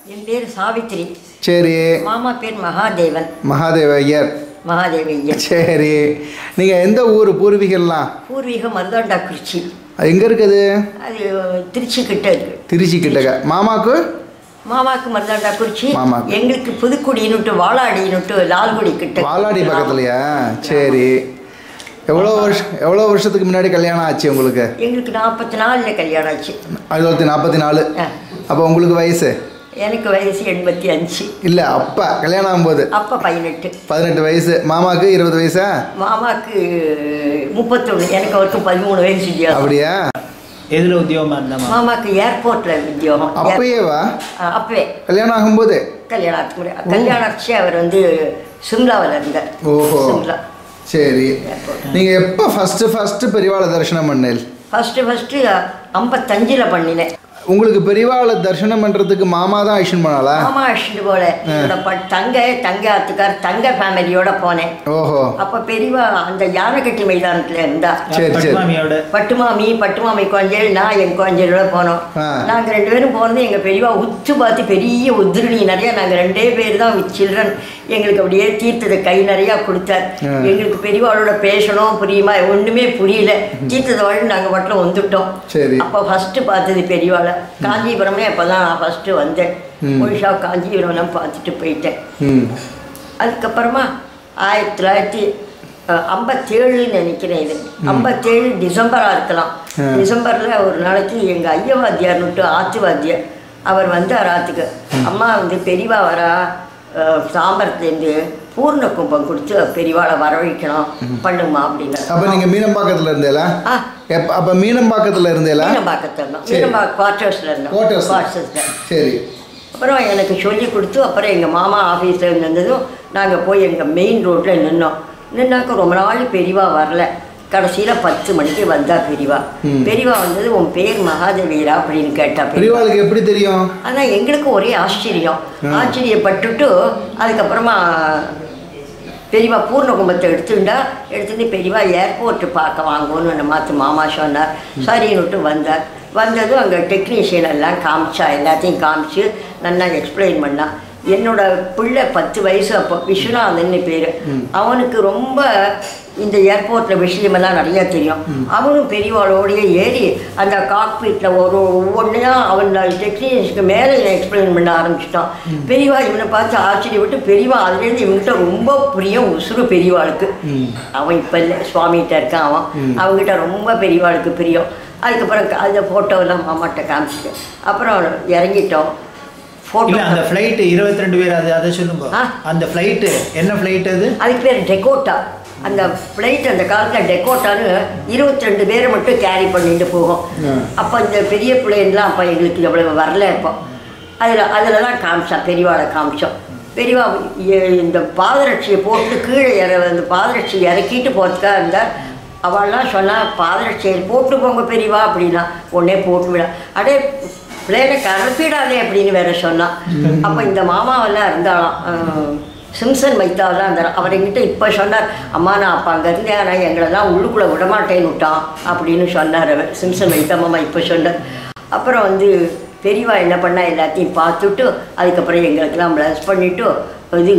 என் பேர் சாவித்திரி சரி மாமா பேர் மகாதேவன் மகாதேவ ஐயர் மகாதேவையன் சரி நீங்கள் எந்த ஊர் பூர்வீகம்லாம் பூர்வீக மருதாண்டா குறிச்சி அது எங்கே இருக்குது அது திருச்சி கிட்ட இருக்கு திருச்சி கிட்டக்க மாமாக்கு மாமாக்கு மருதாண்டா குறிச்சி மாமாக்கு. எங்களுக்கு புதுக்குடின்னுட்டு வாழாடின்னுட்டு லால்குடி கிட்ட வாலாடி பக்கத்துலையா சரி எவ்வளோ வருஷம் எவ்வளோ வருஷத்துக்கு முன்னாடி கல்யாணம் ஆச்சு உங்களுக்கு எங்களுக்கு நாற்பத்தி நாலில் கல்யாணம் ஆச்சு ஆயிரத்தி தொள்ளாயிரத்தி நாற்பத்தி நாலு ஆ. அப்போ உங்களுக்கு வயசு எனக்கு வயசு எண்பத்தி அஞ்சு இல்லை அப்பா கல்யாணம் ஆகும்போது அப்போ பதினெட்டு பதினெட்டு வயசு மாமாக்கு இருபது வயசா மாமாக்கு முப்பத்தொன்று எனக்கு அவருக்கு பதிமூணு வயசு வித்தியாசம் அப்படியா எதுல உத்தியோகமா இருந்தாமா மாமாக்கு ஏர்போர்ட்டில் உத்தியோகம் அப்பயேவா ஆ, அப்பவே கல்யாணம் ஆகும்போது கல்யாணம் ஆச்சு முடி- கல்யாணம் ஆச்சு அவர் வந்து சிம்லாவில் இருந்தார் ஓஹோ சிம்லா சரி நீங்கள் எப்போ ஃபஸ்ட்டு ஃபஸ்ட்டு பெரியவாளை தரிசனம் பண்ணேன் ஃபஸ்ட்டு ஃபஸ்ட்டு ஐம்பத்தஞ்சில் பண்ணினேன் உங்களுக்கு பெரியவாளை தரிசனம் பண்ணுறதுக்கு மாமா தான் ஆக்ஷன் பண்ணாளா மாமா அழைச்சிட்டு போல என்னோட ப- தங்க தங்க ஆத்துக்கார் தங்க ஃபேமிலியோட போனேன் ஓஹோ அப்போ பெரியவா அந்த யானைக்கட்டி மைதானத்தில் இருந்தா சரி, சரி. பட்டுமாமியோட பட்டுமாமி பட்டுமாமி குழந்தைகள் நான் என் குழந்தைகளோட போனோம் ஆ. நாங்கள் ரெண்டு பேரும் போனது எங்கள் பெரியவா உத்து பார்த்து பெரிய உதிரணி நிறைய நாங்கள் ரெண்டே பேர் தான் சில்ட்ரன் எங்களுக்கு அப்படியே தீர்த்ததை கை நிறையா கொடுத்தார் ஆ. எங்களுக்கு பெரியவாளோட பேசணும் புரியுமா ஒன்றுமே புரியல தீர்த்ததை வாழ்ந்து நாங்கள் மட்டும் வந்துட்டோம் சரி. அப்போ ஃபஸ்ட்டு பார்த்தது பெரியவாளை காஞ்சிபுரமே அப்போ தான் நான் ஃபஸ்ட்டு வந்தேன் ம். ஒழிஷா காஞ்சிபுரம்லாம் பார்த்துட்டு போயிட்டேன் ம் அதுக்கப்புறமா ஆயிரத்தி தொள்ளாயிரத்தி அஹ், ஐம்பத்தேழுன்னு நினைக்கிறேன் இது ஐம்பத்தேழு டிசம்பராக இருக்கலாம் ஆ. டிசம்பரில் ஒரு நாளைக்கு எங்கள் ஐயவாத்தியார்னுட்டு ஆத்து வாத்தியார் அவர் வந்தார் ஆத்துக்கு அம்மா வந்து பெரியவா வரா அஹ், தாம்பரத்துலேருந்து பூர்ண கும்பம் கொடுத்து பெரியவாளை வரவழைக்கணும் பண்ணுமா அப்படின்னாரு அப்போ நீங்கள் மீனம்பாக்கத்தில் இருந்தேலா ஆ எப்போ அப்போ மீனம்பாக்கத்தில் இருந்தேலா மீனம்பாக்கத்தில் இருந்தோம் சரி. மீனம்பாக்கம் குவார்ட்டர்ஸில் இருந்தோம் Quarters. குவார்ட்டர்ஸில் சரி அப்புறம் எனக்கு சொல்லி கொடுத்து அப்புறம் எங்கள் மாமா ஆஃபீஸில் இருந்ததும் நாங்கள் போய் எங்கள் மெயின் ரோட்டில் நின்னோம் நின்னாக்க ரொம்ப நாள் பெரியவா வரல கடைசியில் பத்து மணிக்கு வந்தா பெரியவா ம். பெரியவா வந்தது உன் பேர் மகாதேவியரா அப்படின்னு கேட்டா பெரியவா பெரியவாளுக்கு எப்படி தெரியும் ஆனால் எங்களுக்கு ஒரே ஆச்சரியம் ம். ஆச்சரியப்பட்டுட்டு அதுக்கப்புறமா பெரியவா பூர்ண கும்பத்தை எடுத்துட்டா எடுத்துட்டு பெரியவா ஏர்போர்ட்டு பார்க்க வாங்குவோன்னு என்னை மாற்று மாமா சொன்னார் சரின்னுட்டு வந்தார் வந்ததும் அங்கே டெக்னீஷியன் எல்லாம் காமிச்சா எல்லாத்தையும் காமிச்சு நல்லா எக்ஸ்பிளைன் பண்ணா என்னோட பிள்ளை பத்து வயசு அப்போ விஸ்வநாதன்னு பேர் அவனுக்கு ரொம்ப இந்த ஏர்போர்ட்டில் விஷயமெல்லாம் நிறைய தெரியும் அவனும் பெரியவாளோடயே ஏறி அந்த காக்பீட்டில் ஒரு ஒவ்வொன்றையா அவன் டெக்னீஷியனுக்கு மேலே எக்ஸ்பிளைன் பண்ண ஆரம்பிச்சிட்டான் பெரியவா இவனை பார்த்து ஆச்சரியப்பட்டு பெரியவா அதுலேருந்து இவன்கிட்ட ரொம்ப பிரியம் உசுறு பெரியவாளுக்கு அவன் இப்போ இல்லை சுவாமிகிட்ட இருக்கான் அவன் அவங்ககிட்ட ரொம்ப பெரியவாளுக்கு பிரியம் அதுக்கப்புறம் க- அந்த ஃபோட்டோவெல்லாம் மாமாட்ட காமிச்சிட்டு அப்புறம் இறங்கிட்டோம் ஃபோட்டோ இல்ல அந்த ஃப்ளைட் இருபத்தி ரெண்டு பேர் அது அதை சொல்லுங்க ஆ. அந்த ஃப்ளைட்டு என்ன ஃப்ளைட் அது அதுக்கு பேர் டெக்கோட்டா அந்த ஃப்ளைட் அந்த காலத்தில் டெக்கோட்டான்னு இருபத்தி ரெண்டு பேரை மட்டும் கேரி பண்ணிட்டு போகும் ம். அப்போ இந்த பெரிய பிள்ளைங்களாம் அப்போ எங்களுக்கு எவ்வளவு வரல இப்போ அதில் அதில் தான் காமிச்சோம் பெரியவாளை காமிச்சோம் பெரியவா எ- இந்த பாதரட்சியை போட்டு கீழே இற அந்த பாதரட்சி இறக்கிட்டு போகிறதுக்காக இருந்தால் அவள்லாம் சொன்னா பாதரட்சியை போட்டு போங்க பெரியவா அப்படின்னா உடனே போட்டு விட அடே பிள்ளைகளை கரப்பிடாதே அப்படின்னு வேற சொன்னான் அப்போ இந்த மாமாவெல்லாம் இருந்தாலாம் அஹ், சிம்சன் வைத்தாலாம் இருந்தார் அவர் என்கிட்ட இப்போ சொன்னார் அம்மா நான் அப்போ அங்கே இருந்தேன் ஆனால் எங்களெல்லாம் உள்ளுக்குள்ளே விடமாட்டேன்னு விட்டான் அப்படின்னு சொன்னார் அவர் சிம்சன் வைத்தா மாமா இப்போ சொன்னார் அப்புறம் வந்து பெரியவா என்ன பண்ணா எல்லாத்தையும் பார்த்துட்டு அதுக்கப்புறம் எங்களுக்கெல்லாம் ப்ளஸ் பண்ணிவிட்டு இது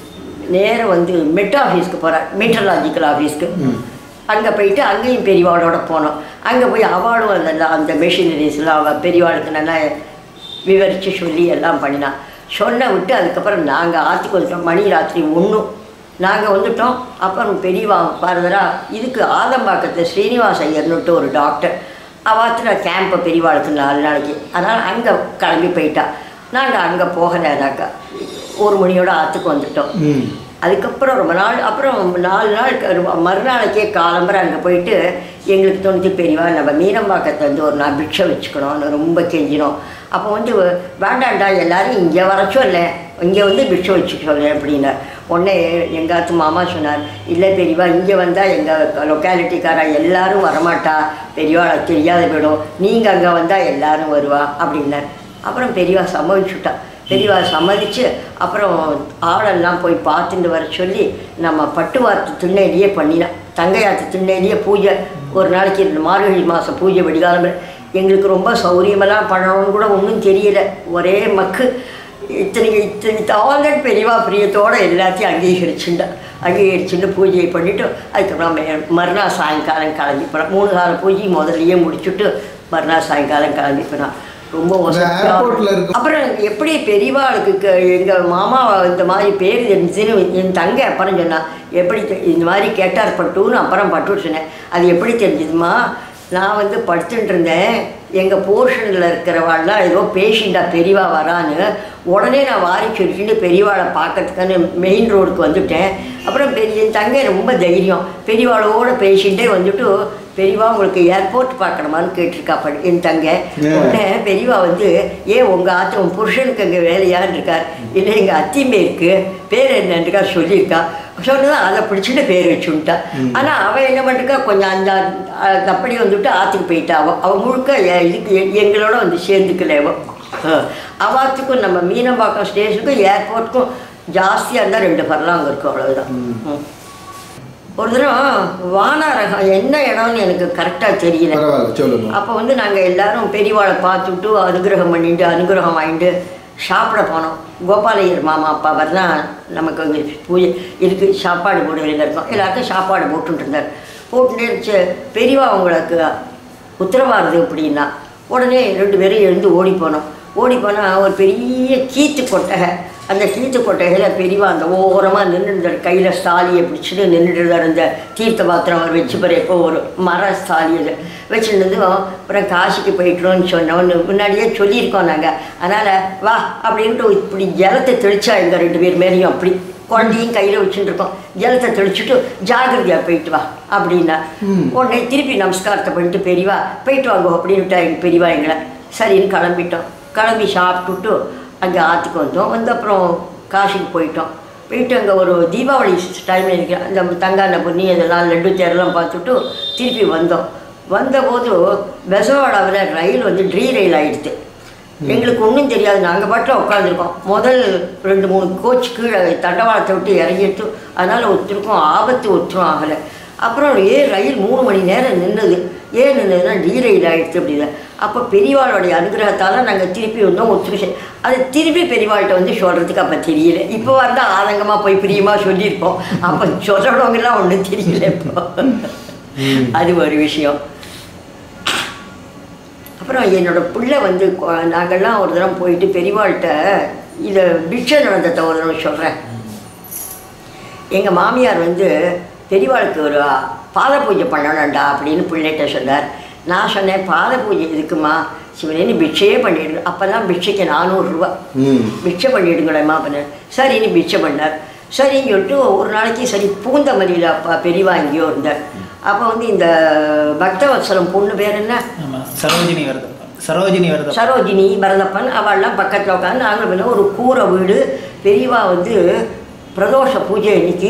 நேரம் வந்து மெட் ஆஃபீஸ்க்கு போகிறார் மீட்டரலாஜிக்கல் ஆஃபீஸ்க்கு அங்கே போயிட்டு அங்கேயும் பெரியவாளோட போனோம் அங்கே போய் அவளும் அந்த அந்த மெஷினரிஸ்லாம் அவள் பெரியவாளுக்கு நல்லா விவரித்து சொல்லி எல்லாம் பண்ணினா சொன்ன விட்டு அதுக்கப்புறம் நாங்கள் ஆற்றுக்கு வந்துட்டோம் மணி ராத்திரி ஒன்றும் நாங்கள் வந்துட்டோம் அப்புறம் பெரியவா பாரதரா இதுக்கு ஆதம்பாக்கத்தில் ஸ்ரீனிவாச ஐயர்னுட்டு ஒரு டாக்டர் அவாத்தில் கேம்பை பெரியவாளுக்கு நாலு நாளைக்கு அதனால் அங்கே கிளம்பி போயிட்டா நாங்கள் அங்கே போகலைனாக்கா ஒரு மணியோட ஆற்றுக்கு வந்துட்டோம் ம் அதுக்கப்புறம் ரொம்ப நாள் அப்புறம் நாலு நாள் க- மறுநாளைக்கே காலம்பரை அங்கே போயிட்டு எங்களுக்கு தோணுச்சு பெரியவா நம்ம மீனம்பாக்கத்தை வந்து ஒரு நாள் பிக்ஷை வச்சுக்கணும்னு ரொம்ப கெஞ்சினோம் அப்போ வந்து வேண்டாண்டா எல்லாரும் இங்கே வர சொல்ல இங்கே வந்து பிக்ஷை வச்சுக்க சொல்ல அப்படின்னார் உடனே எங்காத்து மாமா சொன்னார் இல்லை பெரியவா இங்கே வந்தால் எங்கள் லொக்காலிட்டிக்காரா எல்லாரும் வரமாட்டா பெரியவாளை தெரியாத போயிடும் நீங்கள் அங்கே வந்தால் எல்லாரும் வருவா அப்படின்னார் அப்புறம் பெரியவா சம்மதிச்சுட்டா பெரியவா சம்மதிச்சு அப்புறம் ஆளெல்லாம் போய் பார்த்துட்டு வர சொல்லி நம்ம பட்டுவார்த்து திண்ணையிலேயே பண்ணினோம் தங்கையாத்து திண்ணையிலேயே பூஜை ஒரு நாளைக்கு இந்த மார்கழி மாதம் பூஜை வெடிகாலம் எங்களுக்கு ரொம்ப சௌரியமெல்லாம் பண்ணணும்னு கூட ஒன்றும் தெரியல ஒரே மக்கு இத்தனைக்கு இத்தனை தாளட் பெரியவா பிரியத்தோடு எல்லாத்தையும் அங்கீகரிச்சுட்டா அங்கீகரிச்சுட்டு பூஜையை பண்ணிவிட்டு அதுக்கப்புறம் மே- மறுநாள் சாயங்காலம் கிளம்பி போனோம் மூணு கால பூஜை முதல்லயே முடிச்சுட்டு மறுநாள் சாயங்காலம் கிளம்பி போனோம் ரொம்ப வசதியா- airportல இருக்கும். அப்புறம் எப்படி பெரியவாளுக்கு க- எங்க மாமா இந்த மாதிரி பேர் தெரிஞ்சுன்னு என் தங்கை அப்புறம் சொன்னா எப்படி தெ- இந்த மாதிரி கேட்டார் பட்டுன்னு அப்புறம் பட்டு சொன்னேன் அது எப்படி தெரிஞ்சுதுமா நான் வந்து படுத்துட்டு இருந்தேன் எங்கள் போர்ஷனில் இருக்கிறவாள்லாம் ஏதோ பேஷண்ட்டாக பெரியவா வரான்னு உடனே நான் வாரி சுருட்டிட்டு பெரியவாளை பார்க்கறதுக்கான மெயின் ரோடுக்கு வந்துட்டேன் அப்புறம் பெரிய என் தங்கை ரொம்ப தைரியம் பெரியவாளோட பேஷண்ட்டே வந்துட்டு பெரியவா உங்களுக்கு ஏர்போர்ட் பார்க்கணுமான்னு கேட்டிருக்கா படி என் தங்கை Yeah. உடனே பெரியவா வந்து ஏன் உங்கள் ஆத்து உன் புருஷனுக்கு அங்கே வேலையான்னு இருக்கார் இல்லை எங்கள் அத்திமே இருக்கு பேர் என்னன்றுக்கா சொல்லியிருக்கா சொன்னதான் அதை பிடிச்சிட்டு பேர் வச்சுட்டா ஆனால் அவள் என்ன பண்ணிருக்கா கொஞ்சம் அந்த அஹ், அப்படி வந்துட்டு ஆற்றுக்கு போயிட்டா அவள் அவள் முழுக்க எ- இதுக்கு எ- எங்களோட வந்து சேர்ந்துக்கல அவள் அவாத்துக்கும் நம்ம மீனம்பாக்கம் ஸ்டேஷனுக்கும் ஏர்போர்ட்டுக்கும் ஜாஸ்தியாக இருந்தால் ரெண்டு பரலாங்க இருக்கும் அவ்வளவுதான் ம். ஒரு தடவை வானாரகம் என்ன இடம்னு எனக்கு கரெக்டாக தெரியல பரவாயில்ல சொல்லுங்க அப்போ வந்து நாங்கள் எல்லாரும் பெரியவாளை பார்த்துட்டு அனுகிரகம் பண்ணிட்டு அனுகிரகம் வாங்கிட்டு சாப்பிட போனோம் கோபாலையர் மாமா அப்பா தான் நமக்கு அங்கே பூஜை இருக்கு சாப்பாடு போடுறதுல இருக்கோம் எல்லாருக்கும் சாப்பாடு போட்டுட்டு இருந்தார் போட்டுட்டே இருந்துச்சு பெரியவா உங்களுக்கு உத்தரவாதம் அப்படின்னா உடனே ரெண்டு பேரும் எழுந்து ஓடி போனோம் ஓடி போனால் ஒரு பெரிய கீத்து கொட்டகை அந்த கீத்து கொட்டகையில் பெரியவா அந்த ஓரமாக நின்றுருந்தார் கையில் ஸ்தாலியை பிடிச்சிட்டு நின்றுருந்தார் அந்த தீர்த்த பாத்திரம் அவர் வச்சு பாரு எப்போ ஒரு மர ஸ்தாலி அது வச்சுருந்ததும் அப்புறம் காசிக்கு போயிட்டோம்னு சொன்னோன்னு முன்னாடியே சொல்லியிருக்கோம் நாங்கள் அதனால் வா அப்படின்ட்டு இப்படி ஜலத்தை தெளிச்சா எங்கள் ரெண்டு பேர் மேலேயும் அப்படி குழந்தையும் கையில் வச்சுட்டு இருக்கோம் ஜலத்தை தெளிச்சுட்டு ஜாகிரதையாக போயிட்டு வா அப்படின்னா உடனே திருப்பி நமஸ்காரத்தை பண்ணிட்டு பெரியவா போயிட்டு வாங்க அப்படின்ட்டா எங்கள் பெரியவா எங்களை சரின்னு கிளம்பிட்டோம் கிளம்பி சாப்பிட்டுட்டு அங்கே ஆற்றுக்கு வந்தோம் வந்து அப்புறம் காசிக்கு போயிட்டோம் போயிட்டு அங்கே ஒரு தீபாவளி டைம் இருக்கிற அந்த தங்கான பொன்னி அதெல்லாம் லட்டு தேரெல்லாம் பார்த்துட்டு திருப்பி வந்தோம் வந்தபோது பெசவாடாவில் ரயில் வந்து ட்ரீ ரயில் ஆயிடுச்சு எங்களுக்கு ஒன்றும் தெரியாது நாங்கள் பாட்டில் உட்காந்துருக்கோம் முதல் ரெண்டு மூணு கோச் கீழே தண்டவாளத்தை விட்டு இறங்கிட்டு அதனால் ஒருத்தருக்கும் ஆபத்து ஒருத்தரும் ஆகலை அப்புறம் ஏன் ரயில் மூணு மணி நேரம் நின்றுது ஏன் நின்றுதுன்னா டி ரயில் ஆகிடுச்சு அப்படின்னு அப்போ பெரியவாளுடைய அனுகிரகத்தால் நாங்கள் திருப்பி வந்தோம் ஒத்துரு அது திருப்பி பெரியவாள்கிட்ட வந்து சொல்கிறதுக்கு அப்போ தெரியல இப்போ வந்தால் ஆதங்கமாக போய் பிரியமாக சொல்லியிருப்போம் அப்போ சொல்கிறவங்கலாம் ஒன்றும் தெரியல இப்போ அது ஒரு விஷயம் அப்புறம் என்னோட பிள்ளை வந்து கொ- நாங்கள்லாம் ஒரு தடவை போயிட்டு பெரியவாள்கிட்ட இதை பிக்ஷை நடந்ததை ஒரு தடவை சொல்கிறேன் எங்கள் மாமியார் வந்து பெரியவாளுக்கு ஒரு பாத பூஜை பண்ணணும்டா அப்படின்னு பிள்ளைகிட்ட சொன்னார் நான் சொன்னேன் பாத பூஜை எதுக்குமா சிவனே பிக்ஷையே பண்ணிடு அப்போல்லாம் பிக்ஷைக்கு நானூறுரூவா ம் பிக்ஷை பண்ணிடுங்களேம்மா அப்படின்னு சரின்னு பிக்ஷை பண்ணார் சரின்னு சொல்லிட்டு ஒரு நாளைக்கு சரி பூந்தமல்லியில் அப்பா பெரியவா எங்கேயோ இருந்தார் அப்போ வந்து இந்த பக்தவத்சலம் பொண்ணு பேர் என்ன ஆமா சரோஜினி வரதப்பன் சரோஜினி வரதப்பன் சரோஜினி பரதப்பன் அவள்லாம் பக்கத்தில் உட்காந்து நாங்கள் வந்து ஒரு கூரை வீடு பெரியவா வந்து பிரதோஷ பூஜை அன்னைக்கு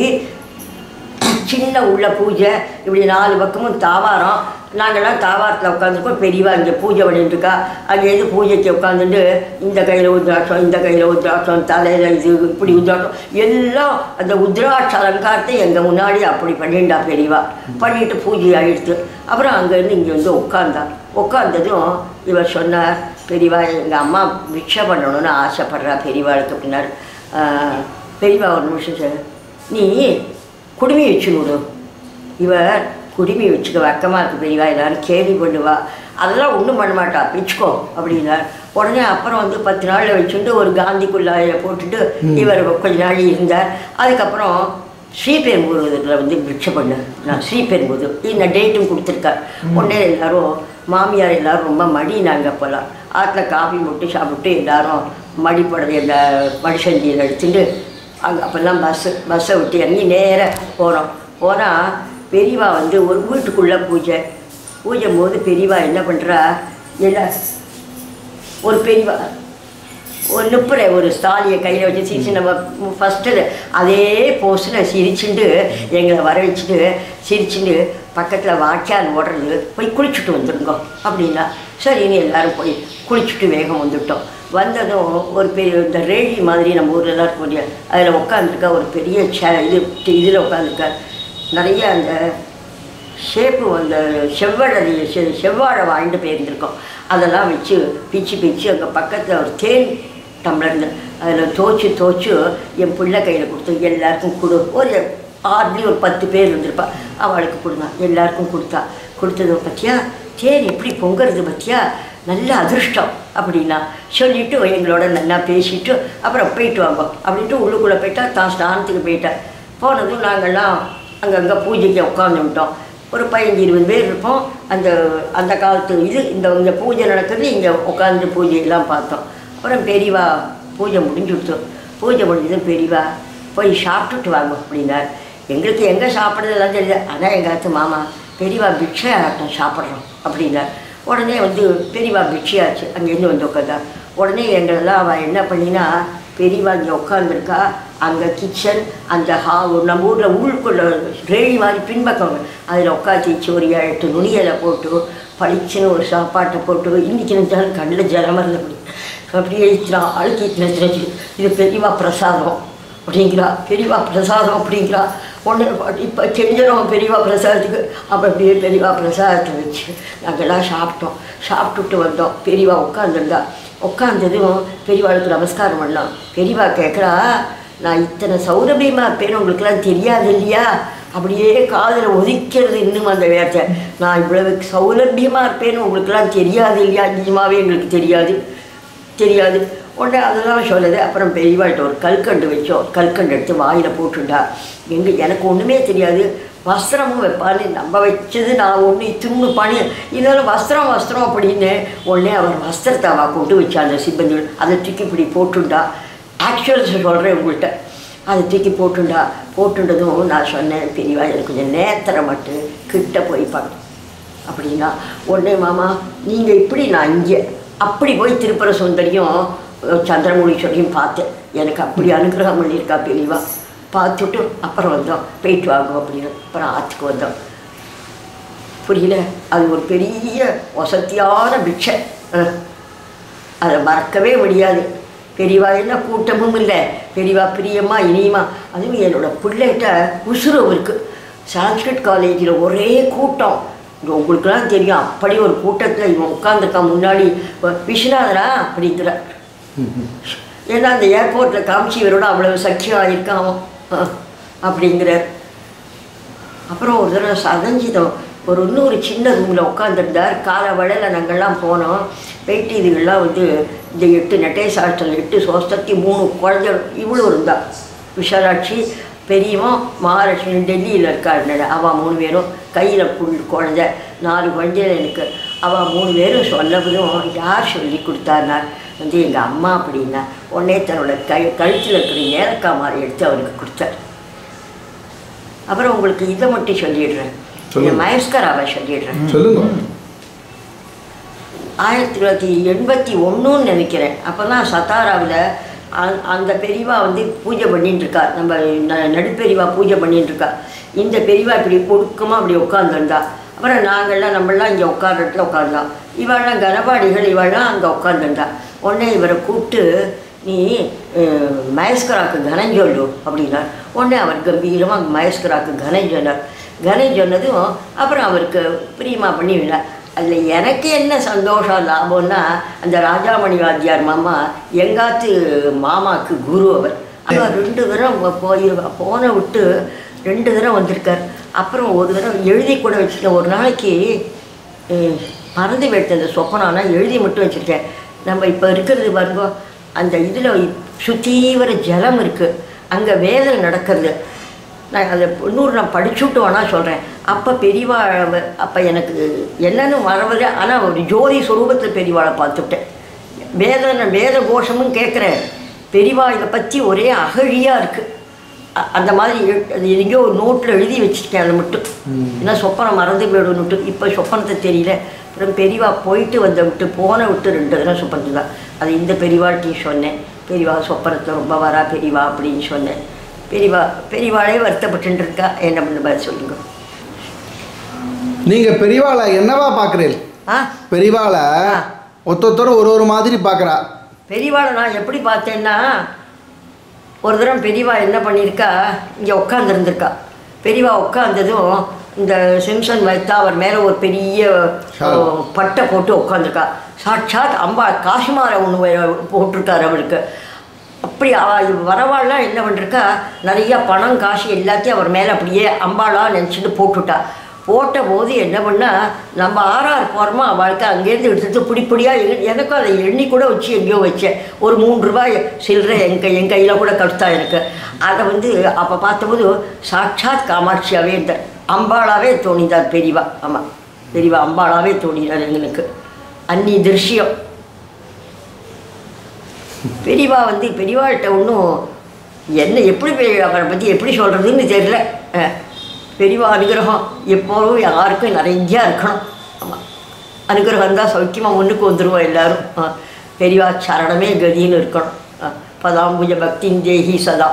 சின்ன உள்ள பூஜை இப்படி நாலு பக்கமும் தாவாரம் நாங்கள்லாம் தாவாரத்தில் உட்காந்துருக்கோம் பெரியவா இங்கே பூஜை பண்ணிட்டு இருக்கா அங்கே எது பூஜைக்கு உட்காந்துட்டு இந்த கையில் உத்ராட்சம் இந்த கையில் உத்ராட்சம் தலையில் இது இப்படி உத்ராட்சம் எல்லாம் அந்த உத்ராட்ச அலங்காரத்தை எங்கள் முன்னாடி அப்படி பண்ணிண்டா பெரியவா பண்ணிட்டு பூஜை ஆகிடுச்சு அப்புறம் அங்கேருந்து இங்கே வந்து உட்காந்தா உட்காந்ததும் இவர் சொன்னார் பெரியவா எங்கள் அம்மா பிக்ஷை பண்ணணும்னு ஆசைப்படுறா பெரியவாளுக்கு அப்படின்னாரு ஆஹ், பெரியவா ஒரு நிமிஷம் சார் நீ குடுமி வச்சு விடு இவர் குடுமி வச்சுக்க வக்கமாக இருக்கு பெரியவா எல்லாரும் கேள்வி பண்ணுவா அதெல்லாம் ஒன்றும் பண்ண மாட்டா பிச்சுக்கோ அப்படின்னார் உடனே அப்புறம் வந்து பத்து நாளில் வச்சுட்டு ஒரு காந்திக்குள்ளாய போட்டுட்டு இவர் கொஞ்ச நாள் இருந்தார் அதுக்கப்புறம் ஸ்ரீபெரும்புதூரில் வந்து பிக்ஷை பண்ணார் நான் ஸ்ரீபெரும்புதூர் இந்த டேட்டும் கொடுத்துருக்கார் உடனே எல்லாரும் மாமியார் எல்லாரும் ரொம்ப மடினாங்க அப்போல்லாம் ஆற்றுல காஃபி போட்டு சாப்பிட்டு எல்லாரும் மடிப்படவை இந்த மடிசந்தியில் எடுத்துட்டு அங்கே அப்போல்லாம் பஸ்ஸு பஸ்ஸை விட்டு இறங்கி நேராக போகிறோம் போனால் பெரியவா வந்து ஒரு வீட்டுக்குள்ளே பூஜை பூஜை போது பெரியவா என்ன பண்ணுறா எல்லா ஒரு பெரியவா ஒரு நுப்புற ஒரு ஸ்தாலியை கையில் வச்சு சிரிச்சு நம்ம ஃபஸ்ட்டு அதே போஸ்டில் சிரிச்சுட்டு எங்களை வர வச்சுட்டு சிரிச்சுட்டு பக்கத்தில் வாய்க்கால் ஓடுறது போய் குளிச்சுட்டு வந்துருங்க அப்படின்னா சரின்னு எல்லாரும் போய் குளிச்சுட்டு வேகம் வந்துட்டோம் வந்ததும் ஒரு பெரிய இந்த ரேடி மாதிரி நம்ம ஊரில் இருக்கும் இல்லையா அதில் உட்காந்துருக்கா ஒரு பெரிய சே இது இதில் உட்காந்துருக்கா நிறைய அந்த ஷேப்பு அந்த செவ்வழி செ- செவ்வாழை வாங்கிட்டு போயிருந்திருக்கோம் அதெல்லாம் வச்சு பிச்சு பிச்சு அங்கே பக்கத்தில் ஒரு தேன் டம்ளர்னு அதில் தோச்சு தோச்சு என் பிள்ளை கையில் கொடுத்து எல்லாருக்கும் கொடு ஒரு ஆர்லி ஒரு பத்து பேர் இருந்திருப்பா அவளுக்கு கொடுங்க எல்லாருக்கும் கொடுத்தா கொடுத்தது பற்றியா தேன் எப்படி பொங்குறது பற்றியா நல்ல அதிர்ஷ்டம் அப்படின்னா சொல்லிட்டு எங்களோட நல்லா பேசிட்டு அப்புறம் போயிட்டு வாங்க அப்படின்ட்டு உள்ளுக்குள்ளே போயிட்டா தான் ஸ்நானத்துக்கு போயிட்டேன் போனதும் நாங்கள்லாம் அங்கங்கே பூஜைக்கு உட்காந்துட்டோம் ஒரு பதினஞ்சு இருபது பேர் இருப்போம் அந்த அந்த காலத்து இது இந்த இந்த பூஜை நடக்குது இங்கே உட்காந்து பூஜையெல்லாம் பார்த்தோம் அப்புறம் பெரியவா பூஜை முடிஞ்சுடுத்தோம் பூஜை முடிஞ்சதும் பெரியவா போய் சாப்பிட்டுட்டு வாங்க அப்படின்னார் எங்களுக்கு எங்கே சாப்பிட்றதெல்லாம் தெரியுது அதான் எங்கள் அத்து மாமா பெரியவா பிக்ஷை ஆட்டம் சாப்பிட்றோம் அப்படின்னார் உடனே வந்து பெரியவா பிக்ஷையாச்சு அங்கேருந்து வந்து உட்காந்தா உடனே எங்களெல்லாம் அவள் என்ன பண்ணினா பெரியவா இங்கே உட்காந்துருக்கா அங்கே கிச்சன் அந்த ஹா நம்ம ஊரில் உள்ளுக்குள்ள ரேழி மாதிரி பின்பக்கம் அதில் உட்காந்து வச்சு ஒரு ஏழு எட்டு நுனியலை போட்டு பளிச்சுன்னு ஒரு சாப்பாட்டை போட்டு இன்னைக்கு நினைச்சாலும் கண்ணில் ஜலம் இருந்தபடி அப்படியே எழுத்துறான் அழுத்திட்டு இது பெரியவா பிரசாதம் அப்படிங்கிறா பெரியவா பிரசாதம் அப்படிங்கிறா ஒன்று இப்போ செஞ்சிடும் பெரியவா பிரசாதத்துக்கு அப்போ அப்படியே பெரியவா பிரசாதத்தை வச்சு நாங்கள்லாம் சாப்பிட்டோம் சாப்பிட்டுட்டு வந்தோம் பெரியவா உட்காந்துருந்தா உட்காந்ததும் பெரியவாளுக்கு நமஸ்காரம் பண்ணலாம் பெரியவா கேட்குறா நான் இத்தனை சௌரபியமாக இருப்பேன்னு உங்களுக்குலாம் தெரியாது இல்லையா அப்படியே காதில் ஒதுக்கிறது இன்னும் அந்த வேர்த்தை நான் இவ்வளவு சௌலபியமாக இருப்பேன்னு உங்களுக்குலாம் தெரியாது இல்லையா நிஜமாவே எங்களுக்கு தெரியாது தெரியாது உடனே அதெல்லாம் சொல்லுது அப்புறம் பெரியவாள்கிட்ட ஒரு கல்கண்டு வச்சோம் கல்கண்டு எடுத்து வாயில் போட்டுட்டா எங்க எனக்கு ஒன்றுமே தெரியாது வஸ்திரமும் வைப்பான்னு நம்ம வச்சது நான் ஒன்று துண்ணு பண்ணி இதெல்லாம் வஸ்திரம் வஸ்திரம் அப்படின்னு உடனே அவர் வஸ்திரத்தை அவள் கொண்டு வச்சா அந்த சிப்பந்தி அதை தூக்கி இப்படி போட்டுண்டா ஆக்சுவல்ஸ் சொல்கிறேன் உங்கள்கிட்ட அதை தூக்கி போட்டுண்டா போட்டுண்டதும் நான் சொன்னேன் பெரியவா எனக்கு கொஞ்சம் நேத்திர மட்டும் கிட்ட போய் பார்க்கணும் அப்படின்னா உடனே மாமா நீங்கள் இப்படி நான் இங்கே அப்படி போய் திருப்பர சுந்தரியும் அஹ், சந்திரமௌலீஸ்வரியும் பார்த்தேன் எனக்கு அப்படி அனுகிரகம் பண்ணியிருக்கா பெரியவா பார்த்துட்டு அப்புறம் வந்தோம் போயிட்டு வாங்க அப்படின்னு அப்புறம் ஆற்றுக்கு வந்தோம் புரியல அது ஒரு பெரிய வசதியான பிக்ஷை அஹ். அதை மறக்கவே முடியாது பெரியவா என்ன கூட்டமும் இல்லை பெரியவா பிரியமா இனியமா அதுவும் என்னோட பிள்ளைகிட்ட உசுரம் இருக்குது சான்ஸ்கிரிட் காலேஜில் ஒரே கூட்டம் இது உங்களுக்கெல்லாம் தெரியும் அப்படி ஒரு கூட்டத்தில் இவன் உட்காந்துருக்கான் முன்னாடி வ- விஸ்வநாதனா அப்படிங்கிற ஏன்னா அந்த ஏர்போர்ட்டில் காமிச்சி இவரோட அவ்வளவு சக்கியம் ஆகியிருக்கான் அவன் அஹ், அப்படிங்கிறார் அப்புறம் ஒரு தடவை சதஞ்சிதம் ஒரு இன்னொரு சின்ன ரூமில் உட்காந்துருந்தார் காலை வளையில் நாங்கள்லாம் போனோம் போயிட்டு இதுகள்லாம் வந்து இந்த எட்டு நெட்டேஸ் ஹாஸ்டல் எட்டு சோஸ்தத்தி மூணு குழந்தை இவ்வளோ இருந்தா விஷாலாட்சி பெரியவன் மகாலட்சுமி டெல்லியில் இருக்காள் அவள் மூணு பேரும் கையில் புல் குழந்தை நாலு குழந்தைகள் எனக்கு அவள் மூணு பேரும் சொல்லவதும் யார் சொல்லி கொடுத்தாருனா வந்து எங்கள் அம்மா அப்படின்னா உடனே தன்னோட கை கழுத்தில் இருக்கிற ஏலக்காய் மாதிரி எடுத்து அவருக்கு கொடுத்தார் அப்புறம் உங்களுக்கு இதை மட்டும் சொல்லிடுறேன் சொல்லுங்க. மயஸ்கராவை சொல்லிடுறேன் சொல்லுங்க ஆயிரத்தி தொள்ளாயிரத்தி எண்பத்தி ஒன்றுன்னு நினைக்கிறேன் அப்போ தான் சத்தாராவில் அந்த பெரியவா வந்து பூஜை பண்ணிட்டு இருக்கா நம்ம ந- நடுப்பெரியவா பூஜை பண்ணிட்டு இருக்கா இந்த பெரியவா இப்படி ஒடுக்கமாக அப்படி உட்காந்துருந்தா அப்புறம் நாங்கள்லாம் நம்மளாம் இங்கே உட்கார்ற இடத்துல உட்காந்தோம் இவாள்லாம் கனபாடிகள் இவாள்லாம் அங்கே உட்காந்துருந்தா உடனே இவரை கூப்பிட்டு நீ அஹ், மயஸ்கராக்கு கனம் சொல்லு அப்படின்னார் உடனே அவர் கம்பீரமாக மயஸ்கராக்கு கனம் சொன்னார் கனம் சொன்னதும் அப்புறம் அவருக்கு பிரியமா பண்ணி விடலாம் அதில் எனக்கு என்ன சந்தோஷம் லாபம்னா அந்த ராஜாமணி வாத்தியார் மாமா எங்காத்து மாமாக்கு குரு அவர் அவர் ரெண்டு தடவை போய் போன விட்டு ரெண்டு தடவை வந்திருக்கார் அப்புறம் ஒரு தடவை எழுதி கூட வச்சுருக்கேன் ஒரு நாளைக்கு அஹ், மறந்து போயிடுச்சு அந்த சொப்பனானா எழுதி மட்டும் வச்சுருக்கேன் நம்ம இப்போ இருக்கிறது பாருங்க அந்த இதில் சுத்தீவிர ஜலம் இருக்குது அங்கே வேலை நடக்கிறது நான் அதை இன்னொரு நான் படிச்சுட்டு வேணா சொல்கிறேன் அப்போ பெரியவா அப்போ எனக்கு என்னன்னு வரவது ஆனால் ஒரு ஜோதி சுரூபத்தில் பெரியவாளை பார்த்துட்டேன் வேத வேத கோஷமும் கேட்குறேன் பெரியவா இதை பற்றி ஒரே அகழியாக இருக்குது அந்த மாதிரி எழு- அது எங்கேயோ ஒரு நோட்டில் எழுதி வச்சுருக்கேன் அதை மட்டும் ஏன்னா சொப்பனம் மறந்து போயிடும்னுட்டு இப்போ சொப்பனத்தை தெரியல அப்புறம் பெரியவா போயிட்டு வந்த விட்டு போன விட்டு ரெண்டு தடவை சொப்பனத்து தான் அது இந்த பெரியவாட்டையும் சொன்னேன் பெரியவா சொப்பனத்தை ரொம்ப வரா பெரியவா அப்படின்னு சொன்னேன் பெரியவா பெரியவாளே வருத்தப்பட்டு இருக்கா என்ன பண்ண பதில் சொல்லுங்க நீங்க பெரியவாளை என்னவா பார்க்குறீள் ஆ பெரியவாளை ஒருத்தொருத்தர் ஒரு ஒரு மாதிரி பார்க்குறா பெரியவாளை நான் எப்படி பார்த்தேன்னா ஒரு தடவை பெரியவா என்ன பண்ணியிருக்கா இங்கே உட்காந்துருந்துருக்கா பெரியவா உட்காந்ததும் இந்த சிம்சன் வைத்தா அவர் மேலே ஒரு பெரிய ஷால். அஹ், பட்டை போட்டு உட்காந்துருக்கா சாட்சாத் அம்பா காசுமாரை ஒன்று போட்டிருக்காரு அவளுக்கு அப்படி அவ வரவாள்லாம் என்ன பண்ணிருக்கா நிறைய பணம் காசு எல்லாத்தையும் அவர் மேலே அப்படியே அம்பாளாக நினச்சிட்டு போட்டுட்டா போட்ட போது என்ன பண்ணா நம்ம ஆர்ஆர் போகிறோமோ அவளுக்கு அங்கேருந்து எடுத்துட்டு பிடி பிடியாக எங்க- எனக்கும் அதை எண்ணி கூட வச்சு எங்கேயோ வச்சேன் ஒரு மூணு ரூபாய் சில்லறை என் கை என் கையில் கூட கடுத்தா எனக்கு அதை வந்து அப்போ பார்த்தபோது சாட்சாத் காமாட்சியாகவே இந்த அம்பாளாவே தோணிதார் பெரியவா ஆமாம் பெரியவா அம்பாளாவே தோணினார் எங்களுக்கு அன்னி திருஷ்யம் பெரியவா வந்து பெரியவாள்கிட்ட ஒன்றும் என்ன எப்படி பெரிய- அவரை பற்றி எப்படி சொல்கிறதுன்னு தெரியல அஹ், பெரியவா அனுகிரகம் எப்போதும் யாருக்கும் நிறையா இருக்கணும் ஆமாம் அனுகிரகம் தான் சௌக்கியமாக ஒன்றுக்கு வந்துடுவோம் எல்லாரும் அஹ், பெரியவா சரணமே கதின்னு இருக்கணும் அஹ், பதாம்புஜ பக்தின் தேஹி சதா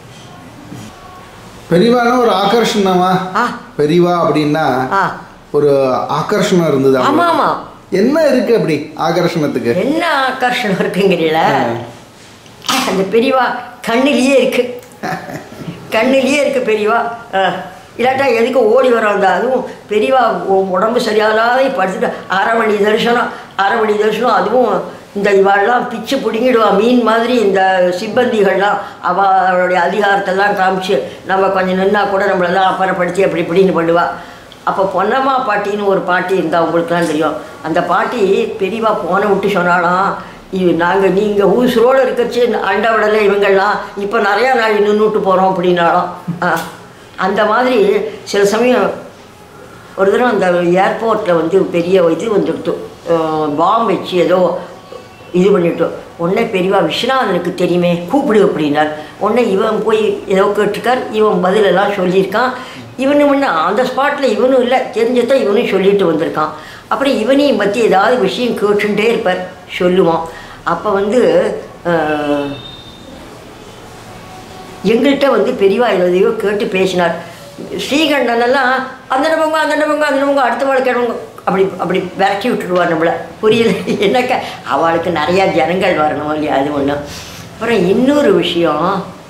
பெரியவானா ஒரு ஆகர்ஷணமா ஆ பெரியவா அப்படின்னா ஆ ஒரு ஆகர்ஷணம் இருந்தது ஆமாம் அவங்களுக்கு. ஆமாம் என்ன இருக்கு அப்படி ஆகர்ஷணத்துக்கு என்ன ஆகர்ஷணம் இருக்குங்கிறீங்கள அந்த பெரியவா கண்ணிலேயே இருக்கு கண்ணிலேயே இருக்கு பெரியவா அஹ், இல்லாட்டா எதுக்கு ஓடி வரோம் அந்த அதுவும் பெரியவா உ- உடம்பு சரியாகாத படுத்துட்டு அரை மணி தரிசனம் அரை மணி தரிசனம் அதுவும் இந்த இவாள்லாம் பிச்சு பிடுங்கிடுவா மீன் மாதிரி இந்த சிப்பந்திகள்லாம் அவளுடைய அதிகாரத்தெல்லாம் காமிச்சு நம்ம கொஞ்சம் நின்னா கூட நம்மளெல்லாம் அப்புறப்படுத்தி அப்படி இப்படின்னு பண்ணுவா அப்போ பொன்னம்மா பாட்டின்னு ஒரு பாட்டி இருந்தால் உங்களுக்குலாம் தெரியும் அந்த பாட்டி பெரியவா போன விட்டு சொன்னாலாம் இது நாங்கள் நீங்கள் ஊசுரோடு இருக்கச்சு அண்டவிடலை இவங்கெல்லாம் இப்போ நிறையா நாள் நின்றுட்டு போகிறோம் அப்படின்னாலும் ஆ. அந்த மாதிரி சில சமயம் ஒரு தடவை அந்த ஏர்போர்ட்டில் வந்து பெரிய இது வந்துடுத்து பாம் வச்சு ஏதோ இது பண்ணிட்டோம் உடனே பெரியவா விஸ்வநாதனுக்கு தெரியுமே கூப்பிடு அப்படின்னார் உடனே இவன் போய் ஏதோ கேட்டிருக்கார் இவன் பதிலெல்லாம் சொல்லியிருக்கான் இவனு முன்ன அந்த ஸ்பாட்டில் இவனும் இல்லை தெரிஞ்சதான் இவனும் சொல்லிட்டு வந்திருக்கான் அப்புறம் இவனையும் பற்றி ஏதாவது விஷயம் கேட்டுட்டே இருப்பார் சொல்லுவோம் அப்போ வந்து அஹ், எங்கள்கிட்ட வந்து பெரியவா எதையோ கேட்டு பேசினார் ஸ்ரீகண்டன் எல்லாம் அந்த நம்பங்க அந்த நம்பங்க அந்த நம்பங்க அடுத்த வாழ் கிழவங்க அப்படி அப்படி விரட்டி விட்டுருவார் நம்மளை புரியல என்னக்கா அவளுக்கு நிறையா ஜனங்கள் வரணும் இல்லையா அது ஒன்று அப்புறம் இன்னொரு விஷயம்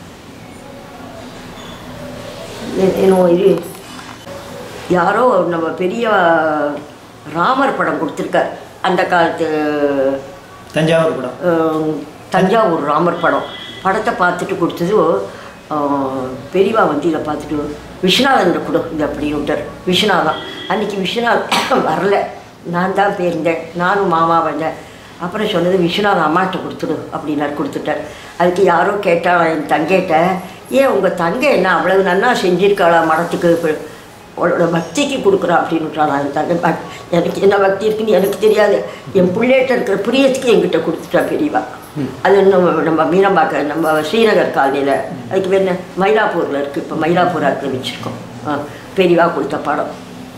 எ- இன்னும் இது யாரோ நம்ம பெரிய ராமர் படம் கொடுத்துருக்கார் அந்த காலத்து தஞ்சாவூர் படம் அஹ், தஞ்சாவூர் ராமர் படம் படத்தை பார்த்துட்டு கொடுத்தது அஹ், பெரியவா வந்து இதை பார்த்துட்டு விஸ்வநாதன் கொடு இது அப்படின்னு விட்டார் விஸ்வநாதன் அன்னைக்கு விஸ்வநாதன் வரல நான் தான் போயிருந்தேன் நானும் மாமா வந்தேன் அப்புறம் சொன்னது விஸ்வநாதன் அம்மாட்ட கொடுத்துடு அப்படின்னாரு கொடுத்துட்டார் அதுக்கு யாரோ கேட்டாளா என் தங்கைட்ட ஏன் உங்கள் தங்கை என்ன அவ்வளவு நன்னா செஞ்சிருக்காளா மடத்துக்கு இப்ப அவளோட பக்திக்கு கொடுக்குறா அப்படின்னு விட்டாளா என் தங்கை பக்- எனக்கு என்ன பக்தி இருக்குன்னு எனக்கு தெரியாது என் பிள்ளைகிட்ட இருக்கிற பிரியத்துக்கு என்கிட்ட கொடுத்துட்டா பெரியவா அது இன்னும் நம்ம மீனம்பாக்க நம்ம ஸ்ரீநகர் காலனியில் அதுக்கு பேர் என்ன மயிலாப்பூரில் இருக்குது இப்போ மயிலாப்பூராத்தில் வச்சுருக்கோம் ஆ, பெரியவா கொடுத்த படம்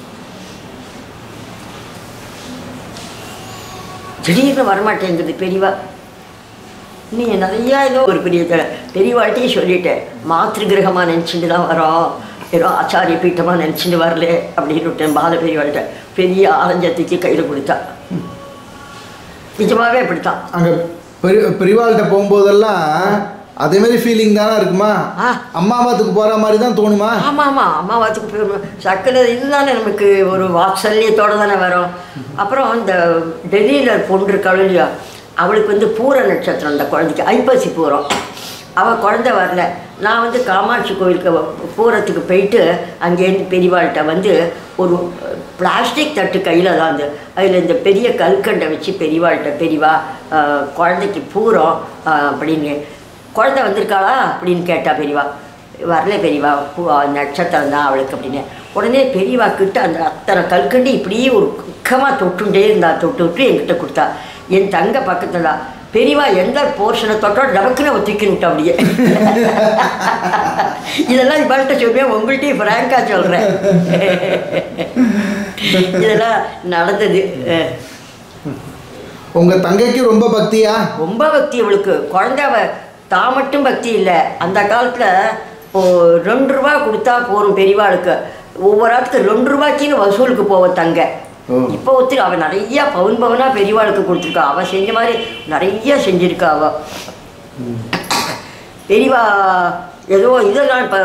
திடீர்னு வரமாட்டேங்குது பெரியவா நீ நிறையா ஏதோ ஒரு பெரிய த- பெரியவாழ்கிட்டையும் சொல்லிட்டேன் மாத்திரு கிரகமாக நினச்சிட்டு தான் வரோம் ஏதோ ஆச்சாரிய பீட்டமாக நினச்சிட்டு வரல அப்படின்னு விட்டேன் பால பெரியவாழ்கிட்ட பெரிய ஆரஞ்சத்துக்கு கையில் கொடுத்தா நிஜமாவே அப்படித்தான் அங்க பெரிய பெரியவாள்கிட்ட போகும்போதெல்லாம் அதே மாதிரி ஃபீலிங் தானே இருக்குமா ஆ. அம்மாவாத்துக்கு போற மாதிரி தான் தோணுமா ஆமாம் ஆமாம் அம்மாவாத்துக்கு போயிடும் சக்கரை இதுதானே நமக்கு ஒரு வாத்சல்யத்தோட தானே வரும் அப்புறம் இந்த டெல்லியில் பொண்ணு இருக்காள் இல்லையா அவளுக்கு வந்து பூர நட்சத்திரம் அந்த குழந்தைக்கு ஐப்பசி பூரம் அவள் குழந்தை வரல நான் வந்து காமாட்சி கோயிலுக்கு வ- பூரத்துக்கு போயிட்டு அங்கேருந்து பெரியவாள்கிட்ட வந்து ஒரு பிளாஸ்டிக் தட்டு கையில் தான் வந்து அதில் இந்த பெரிய கல்கண்டை வச்சு பெரியவாள்கிட்ட பெரியவா ஆஹ், குழந்தைக்கு பூரம் ஆஹ், அப்படின்னு குழந்தை வந்திருக்காளா அப்படின்னு கேட்டா பெரியவா வரல பெரியவா பூ நட்சத்திரம் தான் அவளுக்கு அப்படின்னு உடனே பெரியவா கிட்ட அந்த அத்தனை கல்கண்டு இப்படியே ஒரு குக்கமாக தொட்டுண்டே இருந்தா தொட்டு விட்டு என்கிட்ட கொடுத்தா என் தங்க பக்கத்துல தான் பெரியவா எந்த போர்ஷனை தொட்டோ டபக்குன்னு அவள் தூக்கி விட்டா அப்படியே இதெல்லாம் இவள்கிட்ட சொல்லுவேன் உங்கள்கிட்டயும் ஃப்ராங்காக சொல்கிறேன் இதெல்லாம் நடந்தது அஹ். உங்க தங்கைக்கு ரொம்ப பக்தியா ரொம்ப பக்தி அவளுக்கு குழந்தை அவ தான் மட்டும் பக்தி இல்லை அந்த காலத்தில் இப்போ ரெண்டு ரூபா கொடுத்தா போகும் பெரியவாளுக்கு ஒவ்வொரு ஆத்துக்கு ரெண்டு ரூபாய்க்குன்னு வசூலுக்கு போவ தங்க ஓ. இப்போ ஒத்துரு அவள் நிறைய பவுன் பவுனா பெரியவாளுக்கு கொடுத்துருக்கா அவள் செஞ்ச மாதிரி நிறைய செஞ்சிருக்கா அவள் பெரியவா ஏதோ இதெல்லாம் இப்போ